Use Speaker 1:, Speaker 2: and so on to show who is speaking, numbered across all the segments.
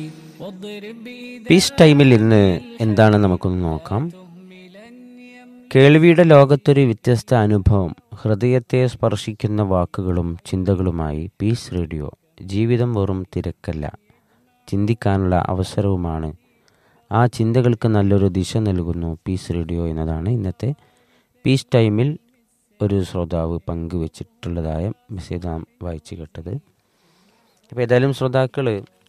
Speaker 1: Piece ടൈമിൽ ഇന്ന് എന്താണ് നമുക്കൊന്ന് നോക്കാം കേൾവിയുടെ ലോകത്തൊരു വ്യത്യസ്ത അനുഭവം ഹൃദയത്തെ സ്പർശിക്കുന്ന വാക്കുകളും ചിന്തകളുമായി പീസ് റേഡിയോ ജീവിതം വെറും തിരക്കല്ല ചിന്തിക്കാനുള്ള അവസരവുമാണ് ആ ചിന്തകൾക്ക് നല്ലൊരു ദിശ നൽകുന്നു പീസ് റേഡിയോ എന്നതാണ് ഇന്നത്തെ പീസ് ടൈമിൽ ഒരു ശ്രോതാവ് പങ്കുവച്ചിട്ടുള്ളതായ മെസ്സേജ് നാം വായിച്ചു കേട്ടത് അപ്പോൾ ഏതായാലും ശ്രോതാക്കൾ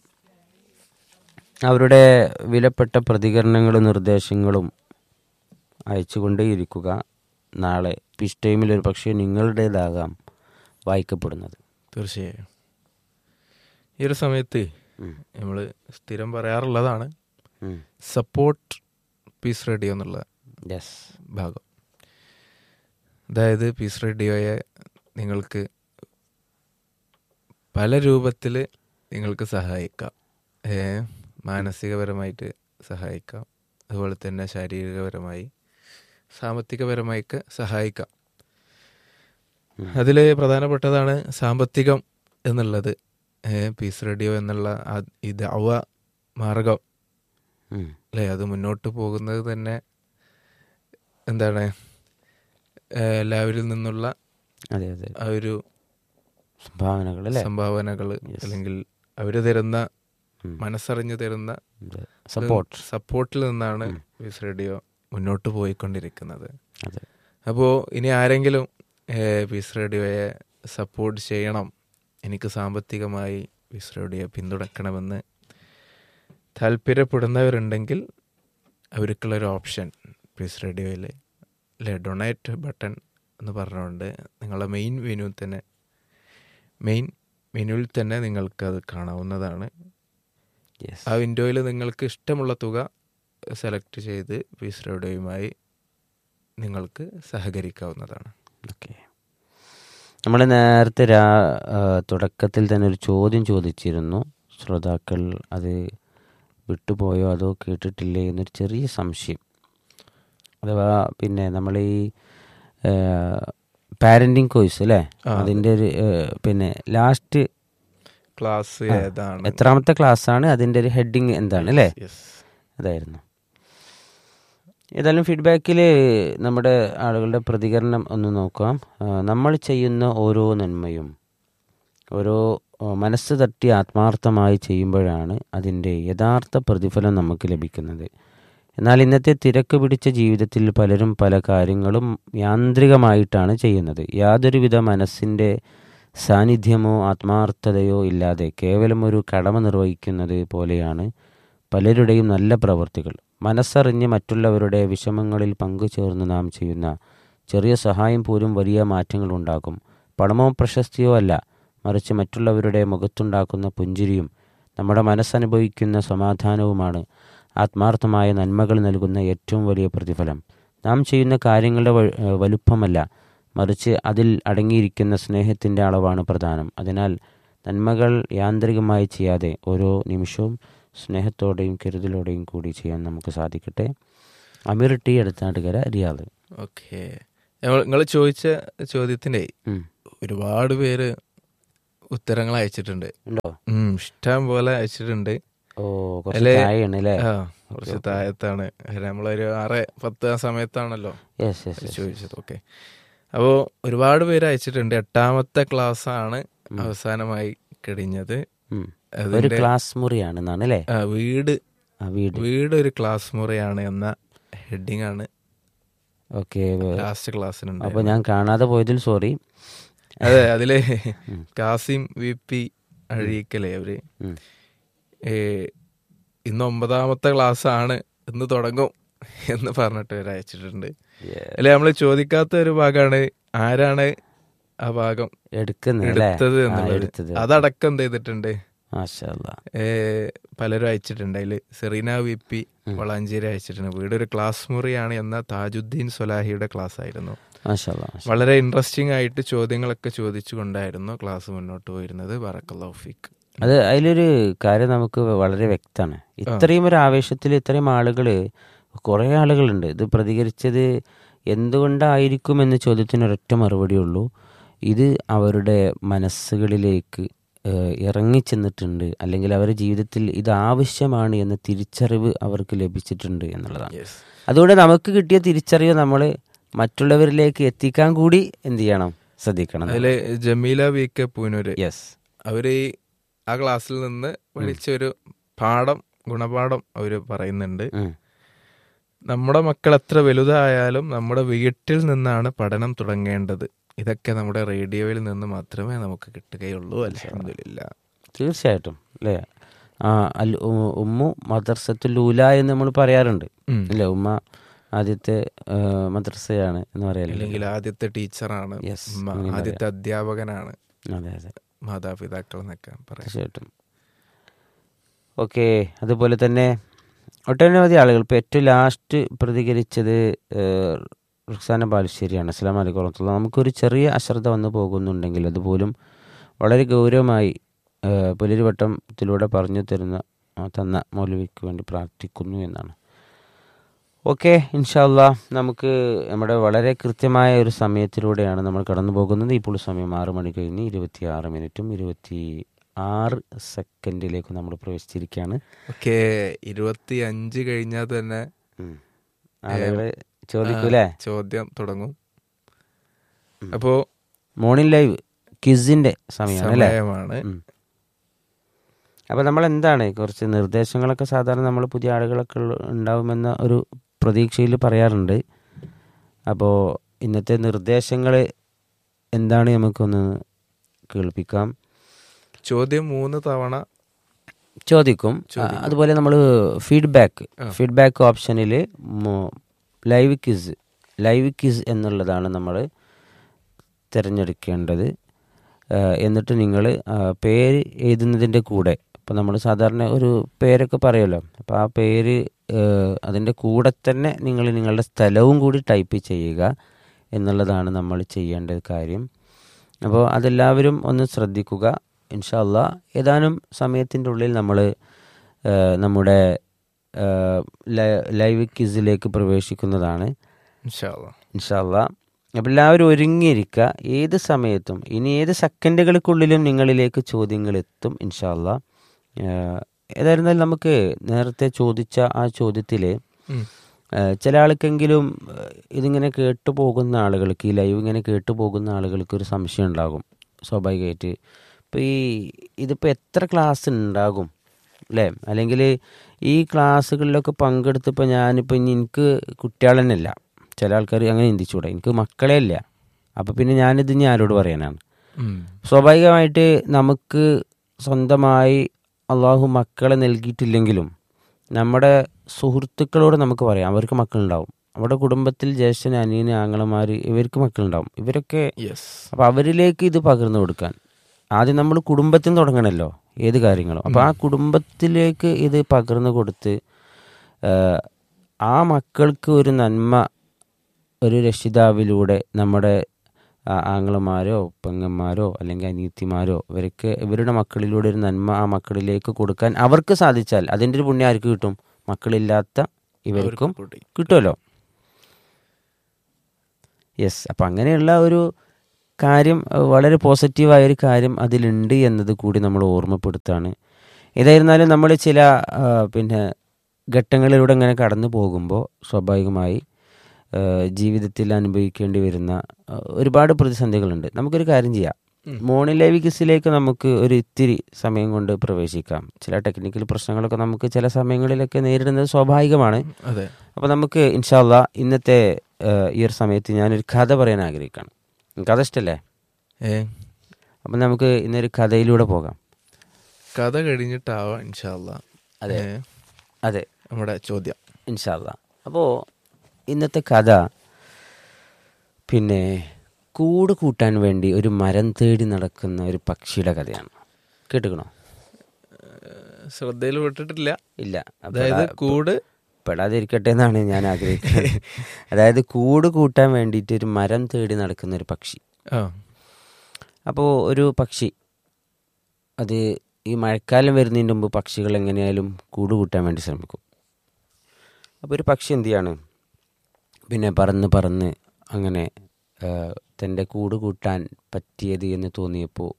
Speaker 1: അവരുടെ വിലപ്പെട്ട പ്രതികരണങ്ങളും നിർദ്ദേശങ്ങളും അയച്ചുകൊണ്ടേയിരിക്കുക നാളെ പീസ് ടൈമിൽ ഒരു പക്ഷേ നിങ്ങളുടേതാകാം വായിക്കപ്പെടുന്നത്
Speaker 2: തീർച്ചയായും ഈ ഒരു സമയത്ത്
Speaker 1: ഉം.
Speaker 2: നമ്മൾ സ്ഥിരം പറയാറുള്ളതാണ്
Speaker 1: ഉം.
Speaker 2: സപ്പോർട്ട് പീസ് റേഡിയോ എന്നുള്ള
Speaker 1: യെസ്
Speaker 2: ഭാഗം അതായത് പീസ് റേഡിയോയെ നിങ്ങൾക്ക് പല രൂപത്തിൽ നിങ്ങൾക്ക് സഹായിക്കാം ഏ, മാനസികപരമായിട്ട് സഹായിക്കാം അതുപോലെ തന്നെ ശാരീരികപരമായി സാമ്പത്തികപരമായൊക്കെ സഹായിക്കാം അതിൽ പ്രധാനപ്പെട്ടതാണ് സാമ്പത്തികം എന്നുള്ളത് ഏ, പീസ് റേഡിയോ എന്നുള്ള ആ ഈ ദഅവ മാർഗം
Speaker 1: ഉം.
Speaker 2: അല്ലേ അത് മുന്നോട്ട് പോകുന്നത് തന്നെ എന്താണ് ഏഹ് എല്ലാവരിൽ നിന്നുള്ള
Speaker 1: അതെ അതെ
Speaker 2: ആ ഒരു
Speaker 1: സംഭാവനകൾ അല്ലേ
Speaker 2: സംഭാവനകൾ
Speaker 1: Yes.
Speaker 2: അല്ലെങ്കിൽ അവർ തരുന്ന
Speaker 1: ഉം.
Speaker 2: മനസ്സറിഞ്ഞ് തരുന്ന
Speaker 1: സപ്പോർട്ട്
Speaker 2: സപ്പോർട്ടിൽ നിന്നാണ്
Speaker 1: ഉം.
Speaker 2: പീസ് റേഡിയോ മുന്നോട്ട് പോയിക്കൊണ്ടിരിക്കുന്നത്
Speaker 1: അതെ
Speaker 2: അപ്പോൾ ഇനി ആരെങ്കിലും ഏഹ് പീസ് റേഡിയോയെ സപ്പോർട്ട് ചെയ്യണം എനിക്ക് സാമ്പത്തികമായി പീസ് റേഡിയോയെ പിന്തുണക്കണമെന്ന് താല്പര്യപ്പെടുന്നവരുണ്ടെങ്കിൽ അവർക്കുള്ളൊരു ഓപ്ഷൻ പീസ് റേഡിയോയിൽ അല്ലെ ഡൊണേറ്റ് ബട്ടൺ എന്ന് പറഞ്ഞുകൊണ്ട് നിങ്ങളുടെ മെയിൻ മെനുവിൽ തന്നെ മെയിൻ മെനുവിൽ തന്നെ നിങ്ങൾക്കത് കാണാവുന്നതാണ്
Speaker 1: യെസ്
Speaker 2: ആ വിൻഡോയിൽ നിങ്ങൾക്ക് ഇഷ്ടമുള്ള തുക സെലക്ട് ചെയ്ത് പീസ് റേഡിയോയുമായി നിങ്ങൾക്ക് സഹകരിക്കാവുന്നതാണ്
Speaker 1: ഓക്കെ നമ്മൾ നേരത്തെ രാ ആ, തുടക്കത്തിൽ തന്നെ ഒരു ചോദ്യം ചോദിച്ചിരുന്നു ശ്രോതാക്കൾ അത് വിട്ടുപോയോ അതോ കേട്ടിട്ടില്ലേ എന്നൊരു ചെറിയ സംശയം അഥവാ പിന്നെ നമ്മൾ ഈ പാരൻറ്റിങ് കോഴ്സ് അല്ലേ
Speaker 2: ആ,
Speaker 1: അതിൻ്റെ ഒരു ആ, പിന്നെ ലാസ്റ്റ്
Speaker 2: ക്ലാസ്
Speaker 1: ആ,
Speaker 2: ഏതാണ്
Speaker 1: എത്രാമത്തെ ക്ലാസ് ആണ് അതിൻ്റെ ഒരു ഹെഡിങ് എന്താണ് അല്ലേ
Speaker 2: Yes.
Speaker 1: അതായിരുന്നു ഏതായാലും ഫീഡ്ബാക്കിൽ നമ്മുടെ ആളുകളുടെ പ്രതികരണം ഒന്ന് നോക്കാം ആ, നമ്മൾ ചെയ്യുന്ന ഓരോ നന്മയും ഓരോ ആ, മനസ്സ് തട്ടി ആത്മാർത്ഥമായി ചെയ്യുമ്പോഴാണ് അതിൻ്റെ യഥാർത്ഥ പ്രതിഫലം നമുക്ക് ലഭിക്കുന്നത് എന്നാൽ ഇന്നത്തെ തിരക്ക് പിടിച്ച ജീവിതത്തിൽ പലരും പല കാര്യങ്ങളും യാന്ത്രികമായിട്ടാണ് ചെയ്യുന്നത് യാതൊരുവിധ മനസ്സിൻ്റെ സാന്നിധ്യമോ ആത്മാർത്ഥതയോ ഇല്ലാതെ കേവലം ഒരു കടമ നിർവഹിക്കുന്നത് പോലെയാണ് പലരുടെയും നല്ല പ്രവൃത്തികൾ മനസ്സറിഞ്ഞ് മറ്റുള്ളവരുടെ വിഷമങ്ങളിൽ പങ്കുചേർന്ന് നാം ചെയ്യുന്ന ചെറിയ സഹായം പോലും വലിയ മാറ്റങ്ങൾ ഉണ്ടാക്കും പണമോ പ്രശസ്തിയോ അല്ല മറിച്ച് മറ്റുള്ളവരുടെ മുഖത്തുണ്ടാക്കുന്ന പുഞ്ചിരിയും നമ്മുടെ മനസ്സനുഭവിക്കുന്ന സമാധാനവുമാണ് ആത്മാർത്ഥമായ നന്മകൾ നൽകുന്ന ഏറ്റവും വലിയ പ്രതിഫലം നാം ചെയ്യുന്ന കാര്യങ്ങളുടെ വ- ഏഹ് വലുപ്പമല്ല മറിച്ച് അതിൽ അടങ്ങിയിരിക്കുന്ന സ്നേഹത്തിൻ്റെ അളവാണ് പ്രധാനം അതിനാൽ നന്മകൾ യാന്ത്രികമായി ചെയ്യാതെ ഓരോ നിമിഷവും സ്നേഹത്തോടെയും കരുതലോടെയും കൂടി ചെയ്യാൻ നമുക്ക് സാധിക്കട്ടെ Ameer T Aduthattukara Riyadh
Speaker 2: okay നിങ്ങൾ ചോദിച്ച ചോദ്യത്തിന്റെ
Speaker 1: ഉം.
Speaker 2: ഒരുപാട് പേര് ഉത്തരങ്ങൾ അയച്ചിട്ടുണ്ട്
Speaker 1: ഉണ്ടോ
Speaker 2: ഉം, ഇഷ്ടം പോലെ അയച്ചിട്ടുണ്ട്
Speaker 1: ഓ കുറച്ച്
Speaker 2: അല്ലേ?
Speaker 1: താഴെയാണ് അല്ലേ
Speaker 2: ആ കുറച്ച് താഴത്താണ് നമ്മളൊരു ആറ് പത്ത് ആ സമയത്താണല്ലോ
Speaker 1: യെസ് യെസ് യെസ്
Speaker 2: ചോദിച്ചത് ഓക്കെ അപ്പോൾ ഒരുപാട് പേര് അയച്ചിട്ടുണ്ട് എട്ടാമത്തെ ക്ലാസ് ആണ്
Speaker 1: ഉം.
Speaker 2: അവസാനമായി കഴിഞ്ഞത്
Speaker 1: ഉം. ഒരു
Speaker 2: അതിന്റെ
Speaker 1: ക്ലാസ് മുറിയാണ് എന്നാണ് അല്ലേ
Speaker 2: ആ, വീട്
Speaker 1: ആ വീട്
Speaker 2: വീട് ഒരു ക്ലാസ് മുറിയാണ് എന്ന ഹെഡിങ് ആണ്
Speaker 1: ഓക്കെ
Speaker 2: ലാസ്റ്റ് ക്ലാസ്സിനുണ്ട്
Speaker 1: അപ്പോൾ ഞാൻ കാണാതെ പോയതിൽ സോറി
Speaker 2: അതെ അതില്
Speaker 1: ഉം.
Speaker 2: കാസിം വി പി അഴീക്കലേ അവര്
Speaker 1: ഉം.
Speaker 2: ഏ, ഇന്ന് ഒമ്പതാമത്തെ ക്ലാസ് ആണ് ഇന്ന് തുടങ്ങും എന്ന് പറഞ്ഞിട്ട് അവർ അയച്ചിട്ടുണ്ട് അല്ലെ നമ്മൾ ചോദിക്കാത്ത ഒരു ഭാഗമാണ് ആരാണ് ആ ഭാഗം
Speaker 1: എടുക്കുന്നത് അല്ലേ
Speaker 2: എടുത്തത്
Speaker 1: ആ,
Speaker 2: എന്നുള്ളത്
Speaker 1: എടുത്തത്
Speaker 2: അതടക്കം എന്ത് ചെയ്തിട്ടുണ്ട്
Speaker 1: മാഷാ അല്ലാ.
Speaker 2: ഏ, പലരും അയച്ചിട്ടുണ്ട് അതിൽ സെറീന വി പി വളാഞ്ചേരി അയച്ചിട്ടുണ്ട് വീട് ഒരു ക്ലാസ് മുറിയാണ് എന്ന താജുദ്ദീൻ സൊലാഹിയുടെ ക്ലാസ് ആയിരുന്നു
Speaker 1: മാഷാ അല്ലാ, മാഷാ.
Speaker 2: വളരെ ഇൻട്രസ്റ്റിംഗ് ആയിട്ട് ചോദ്യങ്ങളൊക്കെ ചോദിച്ചുകൊണ്ടായിരുന്നു ക്ലാസ് മുന്നോട്ട് പോയിരുന്നത് ബറക്കല്ലൗഫിക്
Speaker 1: അത് അതിലൊരു കാര്യം നമുക്ക് വളരെ വ്യക്തമാണ് ഇത്രയും ഒരു ആവേശത്തിൽ ഇത്രയും ആളുകൾ കുറേ ആളുകളുണ്ട് ഇത് പ്രതികരിച്ചത് എന്തുകൊണ്ടായിരിക്കും എന്ന ചോദ്യത്തിന് ഒരൊറ്റ മറുപടി ഉള്ളൂ ഇത് അവരുടെ മനസ്സുകളിലേക്ക് ഏഹ്, ഇറങ്ങിച്ചെന്നിട്ടുണ്ട് അല്ലെങ്കിൽ അവരുടെ ജീവിതത്തിൽ ഇത് ആവശ്യമാണ് എന്ന തിരിച്ചറിവ് അവർക്ക് ലഭിച്ചിട്ടുണ്ട് എന്നുള്ളതാണ്
Speaker 2: യെസ്
Speaker 1: അതുകൊണ്ട് നമുക്ക് കിട്ടിയ തിരിച്ചറിവ് നമ്മൾ മറ്റുള്ളവരിലേക്ക് എത്തിക്കാൻ കൂടി എന്ത് ചെയ്യണം ശ്രദ്ധിക്കണം
Speaker 2: അതില് Jameela V K Poonoor
Speaker 1: yes
Speaker 2: അവര് ഈ ആ ക്ലാസ്സിൽ നിന്ന് പഠിച്ച ഒരു പാഠം ഗുണപാഠം അവര് പറയുന്നുണ്ട് നമ്മുടെ മക്കൾ എത്ര വലുതായാലും നമ്മുടെ വീട്ടിൽ നിന്നാണ് പഠനം തുടങ്ങേണ്ടത് ഇതൊക്കെ നമ്മുടെ റേഡിയോയിൽ നിന്ന് മാത്രമേ നമുക്ക് കിട്ടുകയുള്ളൂ അലഹമില്ല
Speaker 1: തീർച്ചയായിട്ടും അല്ലേ ആ അൽ ഉ- ഉമ്മു മദർസത്തുൽ ഊല എന്ന് നമ്മൾ പറയാറുണ്ട് അല്ലേ ഉമ്മ ആദ്യത്തെ ആ, മദ്രസയാണ് എന്ന് പറയാറില്ല
Speaker 2: അല്ലെങ്കിൽ ആദ്യത്തെ ടീച്ചറാണ്
Speaker 1: Yes,
Speaker 2: ഉമ്മ,
Speaker 1: അങ്ങനെ
Speaker 2: ആദ്യത്തെ അധ്യാപകനാണ്
Speaker 1: അതെ അതെ
Speaker 2: മാതാപിതാക്കൾ എന്നൊക്കെ പറയാം
Speaker 1: തീർച്ചയായിട്ടും ഓക്കെ അതുപോലെ തന്നെ ഒട്ടനവധി ആളുകൾ ഇപ്പോൾ ഏറ്റവും ലാസ്റ്റ് പ്രതികരിച്ചത് ഏഹ്, റുക്സാന ബാലുശ്ശേരിയാണ് അസ്ലാം വലൈക്കും വറഹ്മത്തുള്ള നമുക്കൊരു ചെറിയ അശ്രദ്ധ വന്നു പോകുന്നുണ്ടെങ്കിൽ അതുപോലും വളരെ ഗൗരവമായി ഏഹ്, പുലരിവട്ടത്തിലൂടെ പറഞ്ഞു തരുന്ന ആ, തന്ന മൗലവിക്ക് വേണ്ടി പ്രാർത്ഥിക്കുന്നു എന്നാണ് ഓക്കെ ഇൻഷാല്ല നമുക്ക് നമ്മുടെ വളരെ കൃത്യമായ ഒരു സമയത്തിലൂടെയാണ് നമ്മൾ കടന്നു പോകുന്നത് ഇപ്പോൾ സമയം ആറ് മണി കഴിഞ്ഞ് ഇരുപത്തി ആറ് മിനിറ്റും ഇരുപത്തി ആറ് സെക്കൻഡിലേക്ക് നമ്മൾ പ്രവേശിച്ചിരിക്കുകയാണ്
Speaker 2: ഓക്കെ ഇരുപത്തി അഞ്ച് കഴിഞ്ഞാൽ തന്നെ
Speaker 1: ഉം. ആളുകള് ചോദിക്കൂലേ
Speaker 2: ആ, ചോദ്യം തുടങ്ങും അപ്പോ
Speaker 1: മോർണിംഗ് ലൈവ് ക്വിസിന്റെ സമയമാണ് അല്ലേ
Speaker 2: സമയമാണ്
Speaker 1: ഉം. അപ്പോൾ നമ്മൾ എന്താണ് കുറച്ച് നിർദ്ദേശങ്ങളൊക്കെ സാധാരണ നമ്മൾ പുതിയ ആളുകളൊക്കെ ഉള്ള- ഉണ്ടാവുമെന്ന ഒരു പ്രതീക്ഷയിൽ പറയാറുണ്ട് അപ്പോൾ ഇന്നത്തെ നിർദ്ദേശങ്ങൾ എന്താണ് നമുക്കൊന്ന് കേൾപ്പിക്കാം
Speaker 2: ചോദ്യം മൂന്ന് തവണ
Speaker 1: ചോദിക്കും ആ, അതുപോലെ നമ്മൾ ഫീഡ്ബാക്ക് ഫീഡ്ബാക്ക് ഓപ്ഷനിൽ ലൈവ് ക്വിസ് ലൈവ് ക്വിസ് എന്നുള്ളതാണ് നമ്മൾ തിരഞ്ഞെടുക്കേണ്ടത് ആ, എന്നിട്ട് നിങ്ങൾ പേര് എഴുതുന്നതിൻ്റെ കൂടെ ഇപ്പോൾ നമ്മൾ സാധാരണ ഒരു പേരൊക്കെ പറയുമല്ലോ അപ്പോൾ ആ പേര് അതിൻ്റെ കൂടെ തന്നെ നിങ്ങൾ നിങ്ങളുടെ സ്ഥലവും കൂടി ടൈപ്പ് ചെയ്യുക എന്നുള്ളതാണ് നമ്മൾ ചെയ്യേണ്ട കാര്യം അപ്പോൾ അതെല്ലാവരും ഒന്ന് ശ്രദ്ധിക്കുക ഇൻഷാല്ല ഏതാനും സമയത്തിൻ്റെ ഉള്ളിൽ നമ്മൾ നമ്മുടെ ആ, ലൈ- ലൈവ് ക്വിസിലേക്ക് പ്രവേശിക്കുന്നതാണ്
Speaker 2: ഇൻഷാല്ലാ.
Speaker 1: ഇൻഷാല്ല അപ്പോൾ എല്ലാവരും ഒരുങ്ങിയിരിക്കുക ഏത് സമയത്തും ഇനി ഏത് സെക്കൻഡുകൾക്കുള്ളിലും നിങ്ങളിലേക്ക് ചോദ്യങ്ങൾ എത്തും ഇൻഷാല്ല ഏതായിരുന്നാലും നമുക്ക് നേരത്തെ ചോദിച്ച ആ ചോദ്യത്തിൽ
Speaker 2: ഉം.
Speaker 1: ചില ആൾക്കെങ്കിലും ഏഹ്, ഇതിങ്ങനെ കേട്ടു പോകുന്ന ആളുകൾക്ക് ഈ ലൈവ് ഇങ്ങനെ കേട്ടു പോകുന്ന ആളുകൾക്ക് ഒരു സംശയം ഉണ്ടാകും സ്വാഭാവികമായിട്ട് ഇപ്പോൾ ഈ ഇതിപ്പോൾ എത്ര ക്ലാസ് ഉണ്ടാകും അല്ലേ അല്ലെങ്കിൽ ഈ ക്ലാസ്സുകളിലൊക്കെ പങ്കെടുത്തപ്പോൾ ഞാനിപ്പോൾ ഇനി എനിക്ക് കുട്ടികൾ തന്നെ ഇല്ല ചില ആൾക്കാർ അങ്ങനെ ചിന്തിച്ചുകൂടെ എനിക്ക് മക്കളെ ഇല്ല അപ്പോൾ പിന്നെ ഞാനിത് ഇനി ആരോട് പറയാനാണ്
Speaker 2: ഉം.
Speaker 1: സ്വാഭാവികമായിട്ട് നമുക്ക് സ്വന്തമായി അള്ളാഹു മക്കളെ നൽകിയിട്ടില്ലെങ്കിലും നമ്മുടെ സുഹൃത്തുക്കളോട് നമുക്ക് പറയാം അവർക്ക് മക്കളുണ്ടാവും നമ്മുടെ കുടുംബത്തിൽ ജ്യേഷ്ഠൻ അനിയന് ആങ്ങളമാർ ഇവർക്ക് മക്കളുണ്ടാവും ഇവരൊക്കെ
Speaker 2: യെസ്
Speaker 1: അപ്പോൾ അവരിലേക്ക് ഇത് പകർന്നു കൊടുക്കാൻ ആദ്യം നമ്മൾ കുടുംബത്തിൽ നിന്ന് തുടങ്ങണമല്ലോ ഏത് കാര്യങ്ങളും അപ്പോൾ ആ കുടുംബത്തിലേക്ക് ഇത് പകർന്നു കൊടുത്ത് ആ, ആ മക്കൾക്ക് ഒരു നന്മ ഒരു രക്ഷിതാവിലൂടെ നമ്മുടെ ആ, ആങ്ങളമാരോ പെങ്ങന്മാരോ അല്ലെങ്കിൽ അനിയത്തിമാരോ ഇവർക്ക് ഇവരുടെ മക്കളിലൂടെ ഒരു നന്മ ആ മക്കളിലേക്ക് കൊടുക്കാൻ അവർക്ക് സാധിച്ചാൽ അതിൻ്റെ ഒരു പുണ്യം ആർക്ക് കിട്ടും മക്കളില്ലാത്ത ഇവർക്കും
Speaker 2: കൂടി.
Speaker 1: കിട്ടുമല്ലോ യെസ് അപ്പം അങ്ങനെയുള്ള ഒരു കാര്യം അഹ് വളരെ പോസിറ്റീവായ ഒരു കാര്യം അതിലുണ്ട് എന്നത് കൂടി നമ്മൾ ഓർമ്മപ്പെടുത്താണ് ഏതായിരുന്നാലും നമ്മൾ ചില ആ, പിന്നെ ഘട്ടങ്ങളിലൂടെ ഇങ്ങനെ കടന്നു പോകുമ്പോൾ സ്വാഭാവികമായി ആ, ജീവിതത്തിൽ അനുഭവിക്കേണ്ടി വരുന്ന ആ, ഒരുപാട് പ്രതിസന്ധികളുണ്ട് നമുക്കൊരു കാര്യം ചെയ്യാം മോർണിംഗ് ലൈവ് കിസിലേക്ക് നമുക്ക് ഒരു ഇത്തിരി സമയം കൊണ്ട് പ്രവേശിക്കാം ചില ടെക്നിക്കൽ പ്രശ്നങ്ങളൊക്കെ നമുക്ക് ചില സമയങ്ങളിലൊക്കെ നേരിടുന്നത് സ്വാഭാവികമാണ്
Speaker 2: അതെ
Speaker 1: അപ്പോൾ നമുക്ക് ഇൻഷാല്ല ഇന്നത്തെ ഏഹ്, ഈ ഒരു സമയത്ത് ഞാനൊരു കഥ പറയാൻ ആഗ്രഹിക്കുകയാണ് കഥ ഇഷ്ടല്ലേ
Speaker 2: ഏ
Speaker 1: അപ്പം നമുക്ക് ഇന്നൊരു കഥയിലൂടെ പോകാം
Speaker 2: കഥ കഴിഞ്ഞിട്ടാവാം ഇൻഷാല്ല
Speaker 1: അതെ. അതെ
Speaker 2: നമ്മുടെ ചോദ്യം
Speaker 1: ഇൻഷാല്ല അപ്പോൾ ഇന്നത്തെ കഥ പിന്നെ കൂട് കൂട്ടാൻ വേണ്ടി ഒരു മരം തേടി നടക്കുന്ന ഒരു പക്ഷിയുടെ കഥയാണ് കേട്ടുക്കണോ
Speaker 2: ശ്രദ്ധയിൽ വിട്ടിട്ടില്ല
Speaker 1: ഇല്ല അപ്പോൾ
Speaker 2: അതായത് കൂട്
Speaker 1: പെടാതിരിക്കട്ടെ എന്നാണ് ഞാൻ ആഗ്രഹിക്കുന്നത് അതായത് കൂട് കൂട്ടാൻ വേണ്ടിയിട്ട് ഒരു മരം തേടി നടക്കുന്ന ഒരു പക്ഷി
Speaker 2: ആ
Speaker 1: അപ്പോൾ ഒരു പക്ഷി അത് ഈ മഴക്കാലം വരുന്നതിന് മുമ്പ് പക്ഷികൾ എങ്ങനെയായാലും കൂട് കൂട്ടാൻ വേണ്ടി ശ്രമിക്കും അപ്പോൾ ഒരു പക്ഷി എന്ത് ചെയ്യാണ് പിന്നെ പറന്ന് പറന്ന് അങ്ങനെ തൻ്റെ കൂട് കൂട്ടാൻ പറ്റിയത് എന്ന് തോന്നിയപ്പോൾ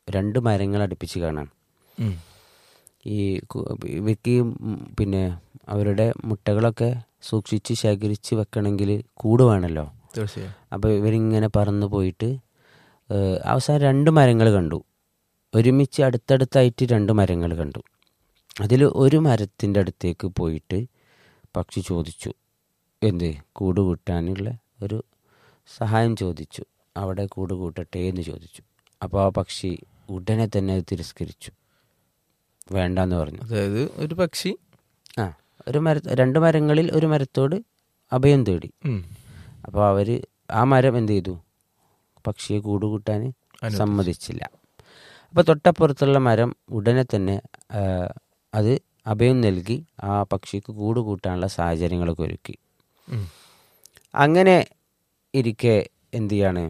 Speaker 1: രണ്ട് മരങ്ങൾ അടുപ്പിച്ച് കാണാൻ
Speaker 2: ഉം.
Speaker 1: ഈ കു- ഇവയ്ക്ക് ഈ ഉം പിന്നെ അവരുടെ മുട്ടകളൊക്കെ സൂക്ഷിച്ച് ശേഖരിച്ച് വെക്കണമെങ്കിൽ കൂട് വേണമല്ലോ
Speaker 2: തീർച്ചയായും
Speaker 1: അപ്പോൾ ഇവരിങ്ങനെ പറന്ന് പോയിട്ട് ഏഹ്, അവസാനം രണ്ട് മരങ്ങൾ കണ്ടു ഒരുമിച്ച് അടുത്തടുത്തായിട്ട് രണ്ട് മരങ്ങൾ കണ്ടു അതിൽ ഒരു മരത്തിൻ്റെ അടുത്തേക്ക് പോയിട്ട് പക്ഷി ചോദിച്ചു എന്ത് കൂട് കൂട്ടാനുള്ള ഒരു സഹായം ചോദിച്ചു അവിടെ കൂട് കൂട്ടട്ടെ എന്ന് ചോദിച്ചു അപ്പോൾ ആ പക്ഷി ഉടനെ തന്നെ അത് തിരസ്കരിച്ചു വേണ്ടെന്ന് പറഞ്ഞു
Speaker 2: അതായത് ഒരു പക്ഷി
Speaker 1: ആ ഒരു മര രണ്ട് മരങ്ങളിൽ ഒരു മരത്തോട് അഭയം തേടി
Speaker 2: ഉം.
Speaker 1: അപ്പോൾ അവർ ആ മരം എന്ത് ചെയ്തു പക്ഷിയെ കൂടുകൂട്ടാൻ
Speaker 2: അനുവദിച്ചു.
Speaker 1: സമ്മതിച്ചില്ല അപ്പോൾ തൊട്ടപ്പുറത്തുള്ള മരം ഉടനെ തന്നെ ആ, അത് അഭയം നൽകി ആ പക്ഷിക്ക് കൂട് കൂട്ടാനുള്ള സാഹചര്യങ്ങളൊക്കെ ഒരുക്കി
Speaker 2: ഉം.
Speaker 1: അങ്ങനെ ഇരിക്കെ എന്ത് ചെയ്യാണ്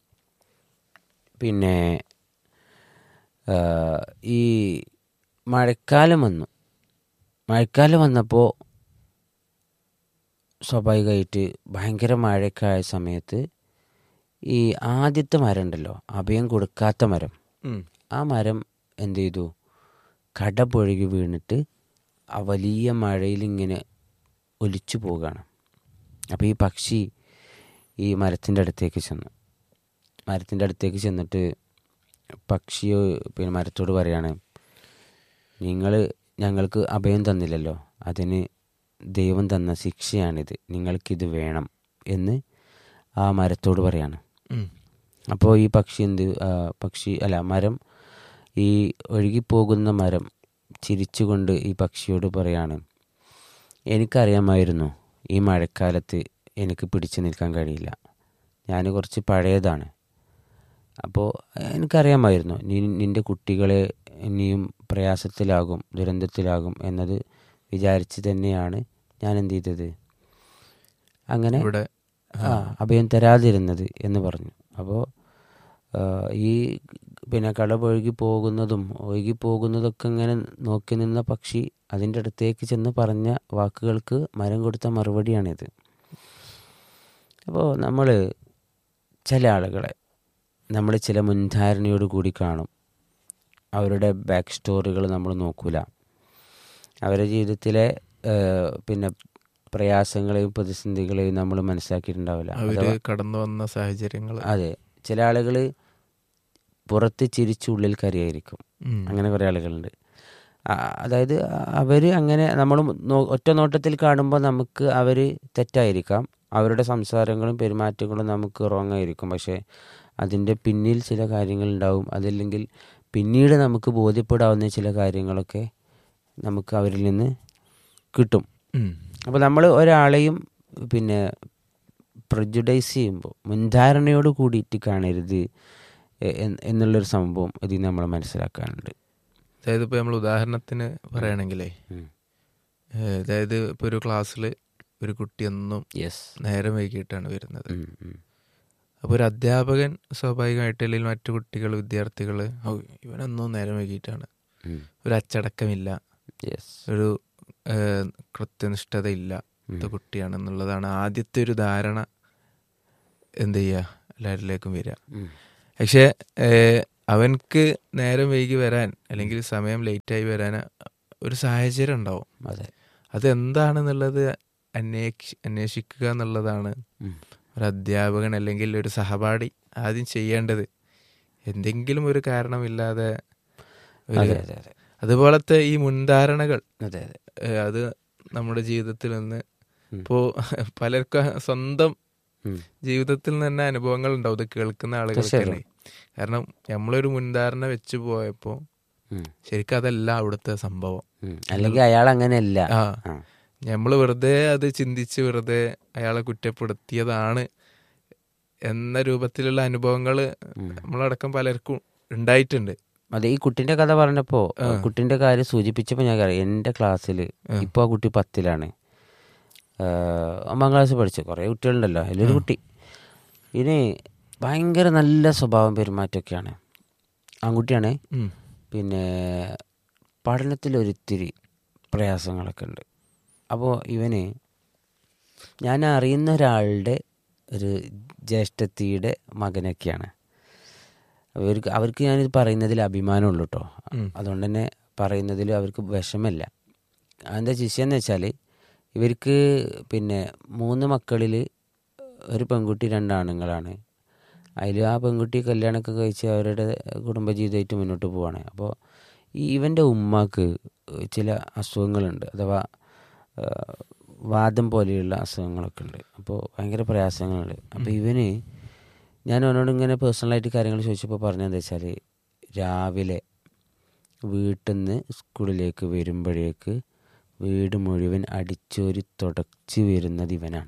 Speaker 1: പിന്നെ ആ, ഈ മഴക്കാലം വന്നു മഴക്കാലം വന്നപ്പോൾ സ്വാഭാവികമായിട്ട് ഭയങ്കര മഴയൊക്കെ ആയ സമയത്ത് ഈ ആദ്യത്തെ മരം ഉണ്ടല്ലോ അഭയം കൊടുക്കാത്ത മരം
Speaker 2: ഉം.
Speaker 1: ആ മരം എന്ത് ചെയ്തു കടപുഴകി വീണിട്ട് ആ വലിയ മഴയിൽ ഇങ്ങനെ ഒലിച്ചു പോവുകയാണ് അപ്പോൾ ഈ പക്ഷി ഈ മരത്തിൻ്റെ അടുത്തേക്ക് ചെന്നു മരത്തിൻ്റെ അടുത്തേക്ക് ചെന്നിട്ട് പക്ഷിയോ പിന്നെ മരത്തോട് പറയാണ് നിങ്ങൾ ഞങ്ങൾക്ക് അഭയം തന്നില്ലല്ലോ അതിന് ദൈവം തന്ന ശിക്ഷയാണിത് നിങ്ങൾക്കിത് വേണം എന്ന് ആ മരത്തോട് പറയാണ്
Speaker 2: ഉം.
Speaker 1: അപ്പോൾ ഈ പക്ഷി എന്ത് ആ, പക്ഷി അല്ല മരം ഈ ഒഴുകിപ്പോകുന്ന മരം ചിരിച്ചുകൊണ്ട് ഈ പക്ഷിയോട് പറയാണ് എനിക്കറിയാമായിരുന്നു ഈ മഴക്കാലത്ത് എനിക്ക് പിടിച്ചു നിൽക്കാൻ കഴിയില്ല ഞാൻ കുറച്ച് പഴയതാണ് അപ്പോൾ എനിക്കറിയാമായിരുന്നു നീ നിൻ്റെ കുട്ടികളെ ഇനിയും പ്രയാസത്തിലാകും ദുരന്തത്തിലാകും എന്നത് വിചാരിച്ച് തന്നെയാണ് ഞാൻ എന്ത് ചെയ്തത് അങ്ങനെ
Speaker 2: ഇവിടെ
Speaker 1: ആ അഭയം തരാതിരുന്നത് എന്ന് പറഞ്ഞു അപ്പോൾ ഈ പിന്നെ കടപൊഴുകി പോകുന്നതും ഒഴുകി പോകുന്നതൊക്കെ ഇങ്ങനെ നോക്കി നിന്ന പക്ഷി അതിൻ്റെ അടുത്തേക്ക് ചെന്ന് പറഞ്ഞ വാക്കുകൾക്ക് മരം കൊടുത്ത മറുപടിയാണിത് അപ്പോൾ നമ്മൾ ചില ആളുകളെ നമ്മൾ ചില മുൻധാരണയോട് കൂടി കാണും അവരുടെ ബാക്ക് സ്റ്റോറികൾ നമ്മൾ നോക്കൂല അവരുടെ ജീവിതത്തിലെ ഏഹ്, പിന്നെ പ്രയാസങ്ങളെയും പ്രതിസന്ധികളെയും നമ്മൾ മനസ്സിലാക്കിയിട്ടുണ്ടാവില്ല
Speaker 2: അവര്
Speaker 1: അഥവാ
Speaker 2: കടന്നു വന്ന സാഹചര്യങ്ങൾ
Speaker 1: അതെ ചില ആളുകൾ പുറത്ത് ചിരിച്ച് ഉള്ളിൽ കരയായിരിക്കും അങ്ങനെ കുറേ ആളുകളുണ്ട് ആ, അതായത് അവർ അങ്ങനെ നമ്മൾ ഒറ്റ നോട്ടത്തിൽ കാണുമ്പോൾ നമുക്ക് അവർ തെറ്റായിരിക്കാം അവരുടെ സംസാരങ്ങളും പെരുമാറ്റങ്ങളും നമുക്ക് റോങ് ആയിരിക്കും പക്ഷേ അതിൻ്റെ പിന്നിൽ ചില കാര്യങ്ങളുണ്ടാവും അതല്ലെങ്കിൽ പിന്നീട് നമുക്ക് ബോധ്യപ്പെടാവുന്ന ചില കാര്യങ്ങളൊക്കെ നമുക്ക് അവരിൽ നിന്ന് കിട്ടും അപ്പോൾ നമ്മൾ ഒരാളെയും പിന്നെ പ്രജുഡൈസ് ചെയ്യുമ്പോൾ മുൻധാരണയോട് കൂടിയിട്ട് കാണരുത് എ- എൻ- എന്നുള്ളൊരു സംഭവം ഇതിൽ നമ്മൾ മനസ്സിലാക്കാനുണ്ട്
Speaker 2: അതായത് ഇപ്പൊ നമ്മൾ ഉദാഹരണത്തിന് പറയുകയാണെങ്കിലേ
Speaker 1: ഉം.
Speaker 2: ഏഹ് അതായത് ഇപ്പൊ ഒരു ക്ലാസ്സിൽ ഒരു കുട്ടി എന്നും
Speaker 1: യെസ്
Speaker 2: നേരം വൈകിട്ടാണ് വരുന്നത് അപ്പോൾ ഒരു അധ്യാപകൻ സ്വാഭാവികമായിട്ട് അല്ലെങ്കിൽ മറ്റു കുട്ടികൾ വിദ്യാർത്ഥികൾ ഓ ഇവനൊന്നും നേരം വൈകിട്ടാണ് ഒരു അച്ചടക്കമില്ല
Speaker 1: യെസ്
Speaker 2: ഒരു ഏഹ്, കൃത്യനിഷ്ഠതയില്ല ഇത് കുട്ടിയാണെന്നുള്ളതാണ് ആദ്യത്തെ ഒരു ധാരണ എന്ത് ചെയ്യുക എല്ലാവരിലേക്കും വരിക പക്ഷേ ഏഹ്, അവൻക്ക് നേരം വൈകി വരാൻ അല്ലെങ്കിൽ സമയം ലേറ്റായി വരാൻ ഒരു സാഹചര്യം ഉണ്ടാവും
Speaker 1: അതെ
Speaker 2: അതെന്താണെന്നുള്ളത് അന്വേഷി അന്വേഷിക്കുക എന്നുള്ളതാണ്
Speaker 1: ഉം.
Speaker 2: ഒരു അധ്യാപകൻ അല്ലെങ്കിൽ ഒരു സഹപാഠി ആദ്യം ചെയ്യേണ്ടത് എന്തെങ്കിലും ഒരു കാരണമില്ലാതെ ഒരു-
Speaker 1: അതെ അതെ അതെ
Speaker 2: അതുപോലത്തെ ഈ മുൻധാരണകൾ
Speaker 1: അതെ അതെ
Speaker 2: ഏഹ്, അത് നമ്മുടെ ജീവിതത്തിൽ നിന്ന്
Speaker 1: ഉം.
Speaker 2: ഇപ്പോ പലർക്കും സ്വന്തം
Speaker 1: ഉം.
Speaker 2: ജീവിതത്തിൽ നിന്ന് തന്നെ അനുഭവങ്ങൾ ഉണ്ടാവും ഇത് കേൾക്കുന്ന ആളുകൾക്ക് തന്നെ കാരണം നമ്മളൊരു മുൻധാരണ വെച്ച് പോയപ്പോ
Speaker 1: ഉം.
Speaker 2: ശരിക്കും അതല്ല അവിടുത്തെ സംഭവം
Speaker 1: ഉം. അല്ലെങ്കിൽ അയാൾ അങ്ങനെയല്ല
Speaker 2: ആ
Speaker 1: ആ.
Speaker 2: നമ്മൾ വെറുതെ അത് ചിന്തിച്ച് വെറുതെ അയാളെ കുറ്റപ്പെടുത്തിയതാണ് എന്ന രൂപത്തിലുള്ള അനുഭവങ്ങൾ
Speaker 1: ഉം.
Speaker 2: നമ്മളടക്കം പലർക്കും ഉണ്ടായിട്ടുണ്ട്
Speaker 1: അതെ ഈ കുട്ടിന്റെ കഥ പറഞ്ഞപ്പോ കുട്ടിന്റെ കാര്യം സൂചിപ്പിച്ചപ്പോ ഞാൻ അറിയാം എന്റെ ക്ലാസ്സിൽ ഇപ്പൊ ആ കുട്ടി പത്തിലാണ് ആഹ് ഒമ്പതാം ക്ലാസ് പഠിച്ചു കുറേ കുട്ടികളുണ്ടല്ലോ അതിലൊരു കുട്ടി ഇനി ഭയങ്കര നല്ല സ്വഭാവം പെരുമാറ്റമൊക്കെയാണ് ആൺകുട്ടിയാണ്
Speaker 2: ഉം.
Speaker 1: പിന്നെ പഠനത്തിലൊരിത്തിരി പ്രയാസങ്ങളൊക്കെ ഉണ്ട് അപ്പോൾ ഇവന് ഞാൻ അറിയുന്ന ഒരാളുടെ ഒരു ജ്യേഷ്ഠത്തിയുടെ മകനൊക്കെയാണ് അവർക്ക് അവർക്ക് ഞാനിത് പറയുന്നതിൽ അഭിമാനമുള്ളൂ കേട്ടോ
Speaker 2: ഉം.
Speaker 1: അതുകൊണ്ട് തന്നെ പറയുന്നതിൽ അവർക്ക് വിഷമല്ല അതിൻ്റെ ശിഷ്യെന്ന് വെച്ചാൽ ഇവർക്ക് പിന്നെ മൂന്ന് മക്കളിൽ ഒരു പെൺകുട്ടി രണ്ടാണുങ്ങളാണ് അതിൽ ആ പെൺകുട്ടി കല്യാണമൊക്കെ കഴിച്ച് അവരുടെ കുടുംബജീവിതമായിട്ട് മുന്നോട്ട് പോവാണ് അപ്പോൾ ഈ ഇവൻ്റെ ഉമ്മാക്ക് ചില അസുഖങ്ങളുണ്ട് അഥവാ ആ, വാദം പോലെയുള്ള അസുഖങ്ങളൊക്കെ ഉണ്ട് അപ്പോൾ ഭയങ്കര പ്രയാസങ്ങളുണ്ട് അപ്പോൾ ഇവന് ഞാൻ അവനോട് ഇങ്ങനെ പേഴ്സണലായിട്ട് കാര്യങ്ങൾ ചോദിച്ചപ്പോൾ പറഞ്ഞതെന്താ വെച്ചാൽ രാവിലെ വീട്ടിൽ നിന്ന് സ്കൂളിലേക്ക് വരുമ്പോഴേക്ക് വീട് മുഴുവൻ അടിച്ചോരി തുടച്ച് വരുന്നത് ഇവനാണ്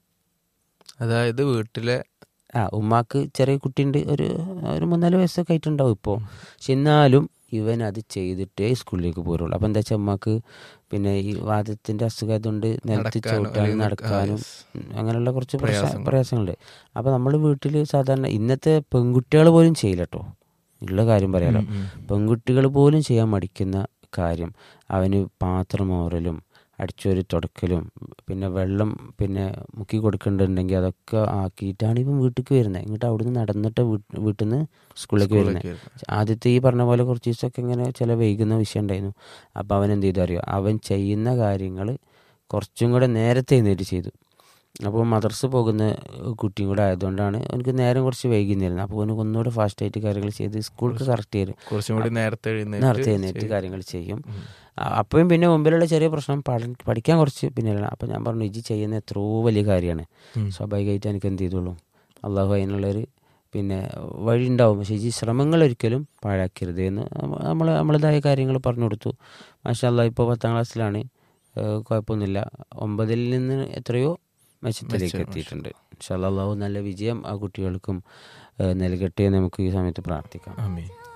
Speaker 2: അതായത് വീട്ടിലെ
Speaker 1: ആ ഉമ്മാക്ക് ചെറിയ കുട്ടിയുണ്ട് ഒരു ഒരു മൂന്നാല് വയസ്സൊക്കെ ആയിട്ടുണ്ടാവും ഇപ്പോൾ പക്ഷെ എന്നാലും ഇവൻ അത് ചെയ്തിട്ടേ സ്കൂളിലേക്ക് പോരുള്ളൂ അപ്പം എന്താ വെച്ചാൽ ഉമ്മാക്ക് പിന്നെ ഈ വാദത്തിൻ്റെ അസുഖമായതുകൊണ്ട് നിലത്ത്
Speaker 2: നടക്കാനോ
Speaker 1: ചവിട്ടാനും
Speaker 2: അല്ലെങ്കിൽ
Speaker 1: നടക്കാനും
Speaker 2: ആ, yes.
Speaker 1: ഉം, അങ്ങനെയുള്ള കുറച്ച് പ്രയാസ-
Speaker 2: പ്രയാസങ്ങൾ.
Speaker 1: പ്രയാസങ്ങളുണ്ട് അപ്പോൾ നമ്മൾ വീട്ടിൽ സാധാരണ ഇന്നത്തെ പെൺകുട്ടികൾ പോലും ചെയ്യില്ല കേട്ടോ ഉള്ള കാര്യം പറയാലോ
Speaker 2: ഉം, ഉം.
Speaker 1: പെൺകുട്ടികൾ പോലും ചെയ്യാൻ മടിക്കുന്ന കാര്യം അവന് പാത്രം മോറലും അടിച്ചൊരു തുടക്കലും പിന്നെ വെള്ളം പിന്നെ മുക്കി കൊടുക്കേണ്ടതുണ്ടെങ്കിൽ അതൊക്കെ ആക്കിയിട്ടാണ് ഇവൻ വീട്ടിലേക്ക് വരുന്നത് ഇങ്ങോട്ട് അവിടുന്ന് നടന്നിട്ട് വീട്ട് വീട്ടിൽ നിന്ന് സ്കൂളിലേക്ക് വരുന്നത്
Speaker 2: സ്കൂളിലേക്ക് വരുന്നത്.
Speaker 1: ആദ്യത്തെ ഈ പറഞ്ഞ പോലെ കുറച്ച് ദിവസമൊക്കെ ഇങ്ങനെ ചില വൈകുന്ന വിഷയം ഉണ്ടായിരുന്നു അപ്പോൾ അവൻ എന്ത് ചെയ്തു അറിയോ അവൻ ചെയ്യുന്ന കാര്യങ്ങൾ കുറച്ചും കൂടെ നേരത്തെ എഴുന്നേറ്റ് ചെയ്തു അപ്പോൾ മദർസ് പോകുന്ന കുട്ടിയും കൂടെ ആയതുകൊണ്ടാണ് എനിക്ക് നേരം കുറച്ച് വൈകുന്നിരുന്നത് അപ്പോൾ അവന് ഒന്നുകൂടെ ഫാസ്റ്റായിട്ട് കാര്യങ്ങൾ ചെയ്ത് സ്കൂൾക്ക് കറക്റ്റ് ചെയ്ത്
Speaker 2: കുറച്ചും കൂടി നേരത്തെ എഴുന്നേറ്റ്
Speaker 1: നേരത്തെ എഴുന്നേറ്റ്
Speaker 2: ചെയ്യും.
Speaker 1: കാര്യങ്ങൾ ചെയ്യും
Speaker 2: ഉം.
Speaker 1: ആ- അപ്പോഴും പിന്നെ മുമ്പിലുള്ള ചെറിയ പ്രശ്നം പഠ- പഠിക്കാൻ കുറച്ച് പിന്നിലാണ് അപ്പോൾ ഞാൻ പറഞ്ഞു ഇജി ചെയ്യുന്ന എത്രയോ വലിയ കാര്യമാണ്
Speaker 2: ഉം.
Speaker 1: സ്വാഭാവികമായിട്ട് എനിക്ക് എന്ത് ചെയ്തോളും അള്ളാഹു അതിനുള്ളൊരു പിന്നെ വഴി ഉണ്ടാവും പക്ഷേ ഈ ശ്രമങ്ങൾ ഒരിക്കലും പാഴാക്കരുത് എന്ന് നമ്മൾ നമ്മളതായ കാര്യങ്ങൾ പറഞ്ഞു കൊടുത്തു മാഷാ അള്ളാഹ് ഇപ്പോൾ പത്താം ക്ലാസ്സിലാണ് ഏഹ് കുഴപ്പമൊന്നുമില്ല ഒമ്പതിൽ നിന്ന് എത്രയോ മെച്ചത്തിലേക്ക്
Speaker 2: മെച്ചം,
Speaker 1: എത്തിയിട്ടുണ്ട് ഇൻഷാ അള്ളാഹു നല്ല വിജയം ആ കുട്ടികൾക്കും ഏഹ് നൽകട്ടെ എന്ന് നമുക്ക് ഈ സമയത്ത് പ്രാർത്ഥിക്കാം
Speaker 2: ആമീൻ